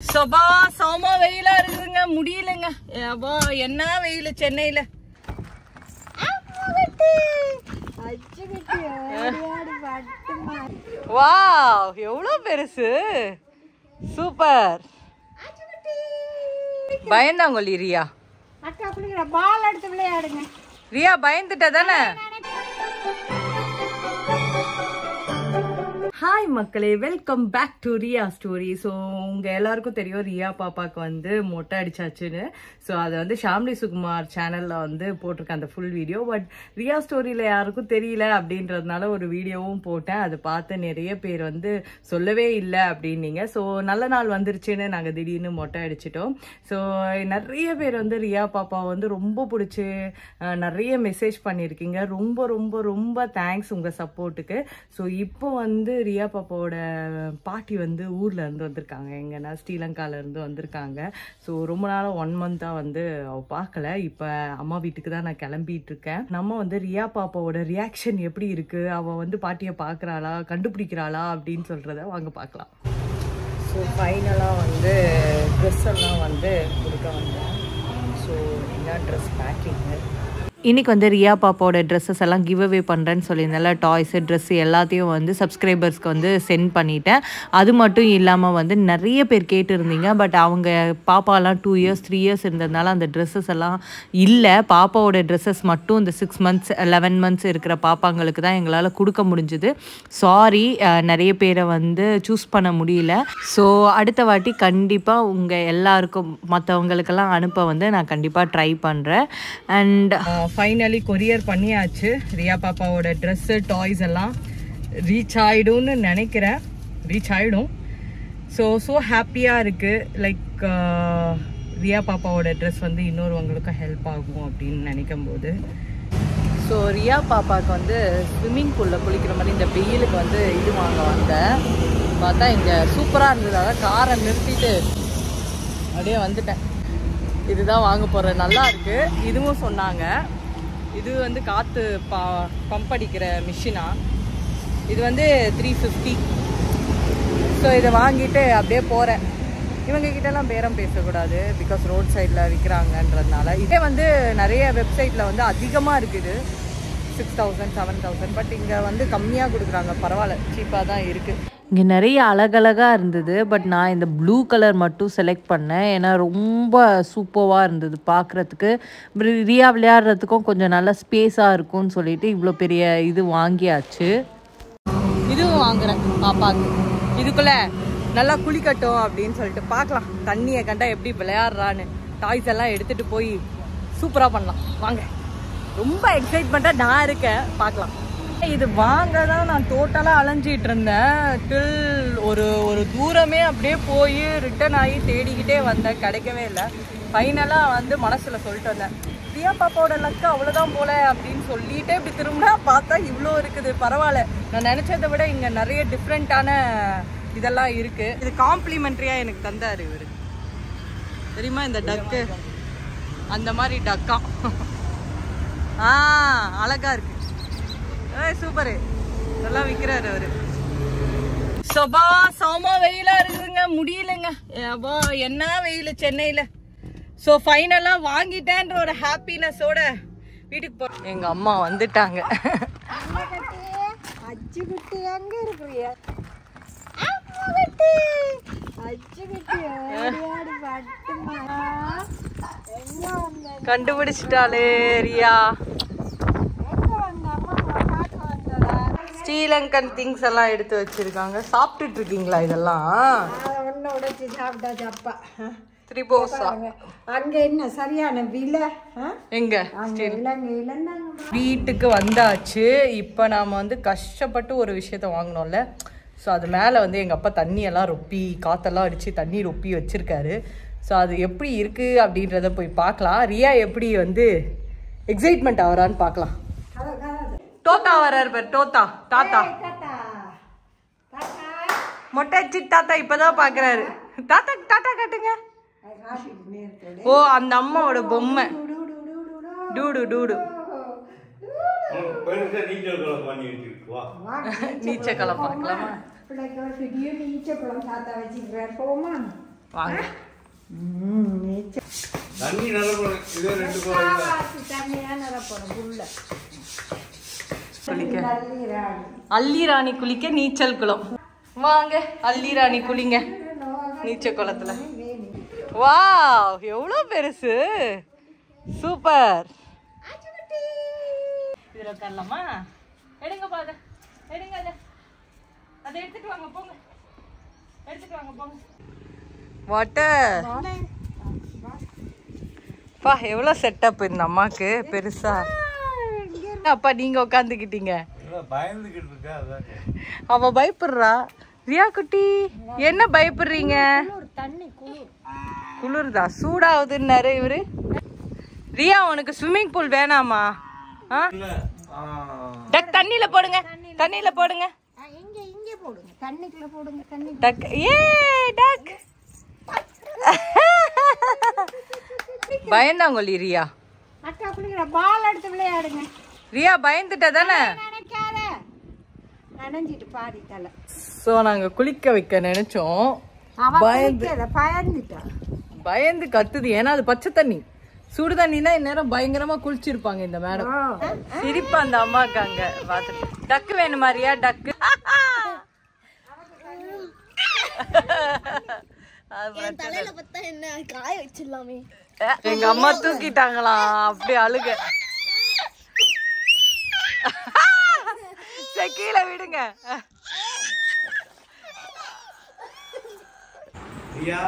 சபா சம வெயிலா இருக்குதுங்க முடியலங்க அப்பா என்ன வெயில் சென்னையில வாவ் எவ்வளோ பெருசு சூப்பர் பயந்தாங்கொல்லி ரியா அக்கா பிள்ளைங்கள பால் எடுத்து விளையாடுங்க ரியா பயந்துட்ட தானே ஹாய் மக்களே welcome back to Riya story so உங்கள் எல்லாருக்கும் தெரியும் ரியா பாப்பாக்கு வந்து மொட்டை அடிச்சாச்சுன்னு ஸோ அதை வந்து ஷாம்லி சுகுமார் சேனலில் வந்து போட்டிருக்கேன் அந்த ஃபுல் வீடியோ பட் ரியா ஸ்டோரியில் யாருக்கும் தெரியல அப்படின்றதுனால ஒரு வீடியோவும் போட்டேன் அதை பார்த்து நிறைய பேர் வந்து சொல்லவே இல்லை அப்படின்னீங்க ஸோ நல்ல நாள் வந்துருச்சுன்னு நாங்கள் திடீர்னு மொட்டை அடிச்சிட்டோம் ஸோ நிறைய பேர் வந்து ரியா பாப்பா வந்து ரொம்ப பிடிச்சி அஹ், நிறைய மெசேஜ் பண்ணியிருக்கீங்க ரொம்ப ரொம்ப ரொம்ப தேங்க்ஸ் உங்கள் சப்போர்ட்டுக்கு ஸோ இப்போ வந்து ரியா பாப்பாவோட பாட்டி வந்து ஊர்ல இருந்து வந்திருக்காங்க எங்கன்னா ஸ்ரீலங்கால இருந்து வந்திருக்காங்க ஸோ ரொம்ப நாளாக ஒன் மந்த்தாக வந்து அவ பார்க்கல இப்போ அம்மா வீட்டுக்கு தான் நான் கிளம்பிட்டு இருக்கேன் நம்ம வந்து ரியா பாப்பாவோட ரியாக்ஷன் எப்படி இருக்கு அவ வந்து பாட்டியை பார்க்குறாளா கண்டுபிடிக்கிறாளா அப்படின்னு சொல்றத வாங்க பார்க்கலாம் ஸோ ஃபைனலாக வந்து ட்ரெஸ் எல்லாம் வந்து கொடுக்க வந்தேன் ஸோ என்ன ட்ரெஸ் பேக்கிங்கு இன்றைக்கி வந்து ரியா பாப்பாவோட ட்ரெஸ்ஸஸ் எல்லாம் கிவ் அவே பண்ணுறேன்னு சொல்லியிருந்தேன்ல டாய்ஸு ட்ரெஸ்ஸு எல்லாத்தையும் வந்து சப்ஸ்கிரைபர்ஸ்க்கு வந்து சென்ட் பண்ணிட்டேன் அது மட்டும் இல்லாமல் வந்து நிறைய பேர் கேட்டிருந்தீங்க பட் அவங்க பாப்பாலாம் டூ இயர்ஸ் த்ரீ இயர்ஸ் இருந்ததுனால அந்த ட்ரெஸ்ஸஸ் எல்லாம் இல்லை பாப்பாவோட ட்ரெஸ்ஸஸ் மட்டும் இந்த சிக்ஸ் மந்த்ஸ் லெவன் மந்த்ஸ் இருக்கிற பாப்பாங்களுக்கு தான் எங்களால் கொடுக்க முடிஞ்சுது சாரி நிறைய பேரை வந்து சூஸ் பண்ண முடியல ஸோ அடுத்த வாட்டி கண்டிப்பாக உங்கள் எல்லாருக்கும் மற்றவங்களுக்கெல்லாம் அனுப்ப வந்து நான் கண்டிப்பாக ட்ரை பண்ணுறேன் அண்ட் ஃபைனலி கொரியர் பண்ணியாச்சு ரியா பாப்பாவோட ட்ரெஸ்ஸு டாய்ஸ் எல்லாம் ரீச் ஆகிடும்னு நினைக்கிறேன் ரீச் ஆகிடும் ஸோ ஸோ ஹாப்பியாக இருக்குது லைக் ரியா பாப்பாவோட ட்ரெஸ் வந்து இன்னொருவங்களுக்கும் ஹெல்ப் ஆகும் அப்படின்னு நினைக்கும் போது ஸோ ரியா பாப்பாவுக்கு வந்து ஸ்விம்மிங் பூலில் குளிக்கிற மாதிரி இந்த வெயிலுக்கு வந்து இது வாங்க வந்தேன் பார்த்தா இங்கே சூப்பராக இருந்தது அதான் காரை நிறுத்திட்டு அப்படியே வந்துட்டேன் இதுதான் வாங்க போகிறேன் நல்லா இருக்கு இதுவும் சொன்னாங்க இது வந்து காற்று பா பம்ப் அடிக்கிற மிஷினா இது வந்து த்ரீ ஃபிஃப்டி ஸோ இதை வாங்கிட்டு அப்படியே போகிறேன் இவங்க கிட்டலாம் பேரம் பேசக்கூடாது பிகாஸ் ரோட் சைடில் விற்கிறாங்கன்றதுனால இதே வந்து நிறைய வெப்சைட்டில் வந்து அதிகமாக இருக்குது six thousand seven thousand but இங்கே வந்து கம்மியாக கொடுக்குறாங்க பரவாயில்ல சீப்பாக தான் இருக்குது இங்கே நிறைய அழகழகாக இருந்தது பட் நான் இந்த ப்ளூ கலர் மட்டும் செலக்ட் பண்ணேன் ஏன்னா ரொம்ப சூப்பராக இருந்தது பார்க்குறதுக்கு ரியா விளையாடுறதுக்கும் கொஞ்சம் நல்ல ஸ்பேஸாக இருக்கும்னு சொல்லிட்டு இவ்வளோ பெரிய இது வாங்கியாச்சு இதுவும் வாங்குறேன் பாப்பாக்கு இதுக்குள்ள நல்லா குளிக்கட்டும் அப்படின்னு சொல்லிட்டு பார்க்கலாம் தண்ணியை கண்டா எப்படி விளையாடுறான்னு டாய்ஸ் எல்லாம் எடுத்துட்டு போய் சூப்பராக பண்ணலாம் வாங்க ரொம்ப எக்ஸைட்மெண்ட்டாக நான் இருக்கேன் பார்க்கலாம் இது வாங்க தான் நான் டோட்டலாக அலைஞ்சிட்டு இருந்தேன் டில் ஒரு ஒரு தூரமே அப்படியே போய் ரிட்டர்ன் ஆகி தேடிக்கிட்டே வந்தேன் கிடைக்கவே இல்லை ஃபைனலாக வந்து மனசில் சொல்லிட்டு வந்தேன் பிரியா பாப்பாவோட லக்கு அவ்வளோதான் போல அப்படின்னு சொல்லிட்டே இப்படி திரும்பினா பார்த்தா இவ்வளோ இருக்குது பரவாயில்ல நான் நினச்சதை விட இங்கே நிறைய டிஃப்ரெண்ட்டான இதெல்லாம் இருக்கு இது காம்ப்ளிமெண்ட்ரியாக எனக்கு தந்தார் இவர் தெரியுமா இந்த டக்கு அந்த மாதிரி டக்கா ஆ அழகா இருக்கு ஏய் சூப்பரு நல்லா விற்கிறாரு அவரு சபா சம வெயிலா இருக்குதுங்க முடியலங்க அப்பா என்ன வெயில் சென்னையில ஸோ ஃபைனலாக வாங்கிட்டேன்ற ஒரு ஹாப்பினஸோட வீட்டுக்கு போ எங்க அம்மா வந்துட்டாங்க அச்சு குட்டி எங்க இருக்கிறிய குட்டி அச்சு குட்டி ஓடி ஓடி பட்டுமா எங்க வந்த கண்டுபிடிச்சிட்டாளே ரியா எங்க வந்த அம்மா பார்க்க வந்ததா ஸ்ரீலங்கன் திங்ஸ் எல்லாம் எடுத்து வச்சிருக்காங்க சாப்பிட்டுட்டு இருக்கீங்களா இதெல்லாம் அதை ஒன்று உடைச்சி சாப்பிட்டாச்சு அப்பா திரிபோசா அங்க என்ன சரியான விலை ஆ? எங்க அங்க இலங்கையில நாங்க வீட்டுக்கு வந்தாச்சு இப்போ நாம் வந்து கஷ்டப்பட்டு ஒரு விஷயத்த வாங்கினோம்ல ஸோ அது மேலே வந்து எங்கள் அப்பா தண்ணியெல்லாம் ரொப்பி காற்றெல்லாம் அடித்து தண்ணி ரொப்பி வச்சுருக்காரு ஸோ அது எப்படி இருக்குது அப்படின்றத போய் பார்க்கலாம் ரியா எப்படி வந்து எக்ஸைட்மெண்ட் ஆகிறான்னு பார்க்கலாம் கதை கதை டோத்தா வராரு பாரு டோத்தா தாத்தா தாத்தா தாத்தா மொட்டை அடிச்சு தாத்தா இப்போதான் பார்க்குறாரு தாத்தா தாத்தா காட்டுங்க காட்டிட்டு நேரத்தோட ஓ அந்த அம்மாவோட பொம்மை டூடு டூடு பெருசா நீச்சல் குளம் பண்ணி வச்சிருக்கு வா நீச்சல் குளம் பார்க்கலாமா பிள்ளைக்கு ஒரு பெரிய நீச்சல் குளம் தாத்தா வச்சுக்கிறார் போமா வாங்க ம் நீச்சல் தண்ணி நல்லா போடும் இதே ரெண்டு குழந்தை தண்ணியாக நிரப்பணும் புல்ல குளிக்க தள்ளிடுறாங்க அல்லி ராணி குளிக்க நீச்சல் குளம் வாங்க அல்லி ராணி குளிங்க நீச்சல் குளத்துல வாவ் எவ்வளோ பெருசு சூப்பர் இதுல உட்காரலாமா எடுங்க பாத எடுங்க அத அதை எடுத்துட்டு வாங்க போங்க எடுத்துட்டு வாங்க போங்க வாட்டர் பா எவ்வளோ செட்டப் இந்த அம்மாக்கு பெருசா அப்பா நீங்க உட்காந்துக்கிட்டீங்க பயந்துகிட்டு இருக்கா அதான் அவ பயப்படுறா ரியா குட்டி என்ன பயப்படுறீங்க குளிர்தா சூடாகுதுன்னாரு இவரு ரியா உனக்கு ஸ்விம்மிங் பூல் வேணாமா ஆ? டக் தண்ணியில போடுங்க தண்ணியில போடுங்க இங்கே இங்கே போடுங்க தண்ணிக்குள்ள போடுங்க தண்ணி டக் ஏ டக் பயந்தாங்கொல்லி ரியா அக்கா பிள்ளைங்கள பால் எடுத்து விளையாடுங்க ரியா பயந்துட்ட தானே நினைக்காத நனைஞ்சிட்டு பாதி தலை ஸோ நாங்கள் குளிக்க வைக்க நினைச்சோம் அவ பயந்து குளிக்கல, பயந்துட்டா பயந்து கத்துது ஏன்னா அது பச்சை தண்ணி சுடு தண்ணினா இந்நேரம் பயங்கரமா குளிச்சிருப்பாங்க இந்த மேடம் சிரிப்பா அந்த அம்மாக்கு அங்க பாத்துட்டு டக்கு வேணுமா ரியா டக்கு அது மட்டும் தலையில பார்த்தா என்ன காய வச்சிடலாமே அஹ், எங்க அம்மா தூக்கிட்டாங்களாம் அப்படி அழுக சரி, கீழே விடுங்க ஐயா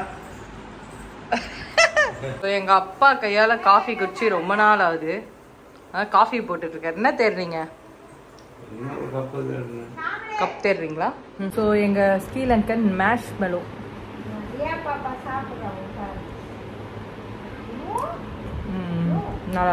இப்போ எங்க அப்பா கையால காஃபி குடிச்சு ரொம்ப நாள் ஆகுது காஃபி போட்டுட்டு இருக்காரு என்ன தேடுறீங்க இன்னொரு கப்பு தான் கப் தேடுறீங்களா ஸோ எங்க ஸ்ரீலங்கன் மேஷ் மெலோ ஏன் பாப்பா சாப்பிட்றோம் நல்லா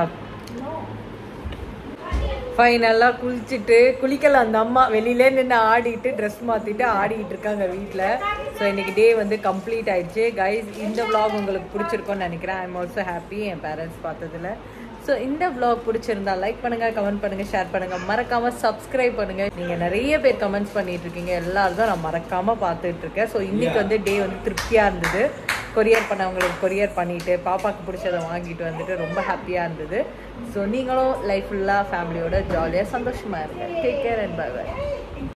ஃபைனலாக குளிச்சுட்டு குளிக்கல அந்த அம்மா வெளியிலே நின்று ஆடிட்டு ட்ரெஸ் மாற்றிட்டு ஆடிட்டு இருக்காங்க வீட்டில் ஸோ இன்னைக்கு டே வந்து கம்ப்ளீட் ஆயிடுச்சு கைஸ் இந்த vlog உங்களுக்கு பிடிச்சிருக்கும்னு நினைக்கிறேன் ஐம் ஆல்சோ ஹாப்பி என் பேரண்ட்ஸ் பார்த்ததுல ஸோ இந்த vlog பிடிச்சிருந்தா லைக் பண்ணுங்க கமெண்ட் பண்ணுங்க ஷேர் பண்ணுங்க மறக்காம சப்ஸ்கிரைப் பண்ணுங்க நீங்க நிறைய பேர் கமெண்ட்ஸ் பண்ணிட்டு இருக்கீங்க எல்லாரும் தான் நான் மறக்காம பார்த்துட்டு இருக்கேன் ஸோ இன்னைக்கு வந்து டே வந்து திருப்தியா இருந்தது கொரியர் பண்ணவங்களுக்கு கொரியர் பண்ணிட்டு பாப்பாக்கு பிடிச்சதை வாங்கிட்டு வந்துட்டு ரொம்ப ஹாப்பியா இருந்தது ஸோ நீங்களும் லைஃப் ஃபுல்லாக ஃபேமிலியோட ஜாலியாக சந்தோஷமா இருங்க take care and bye by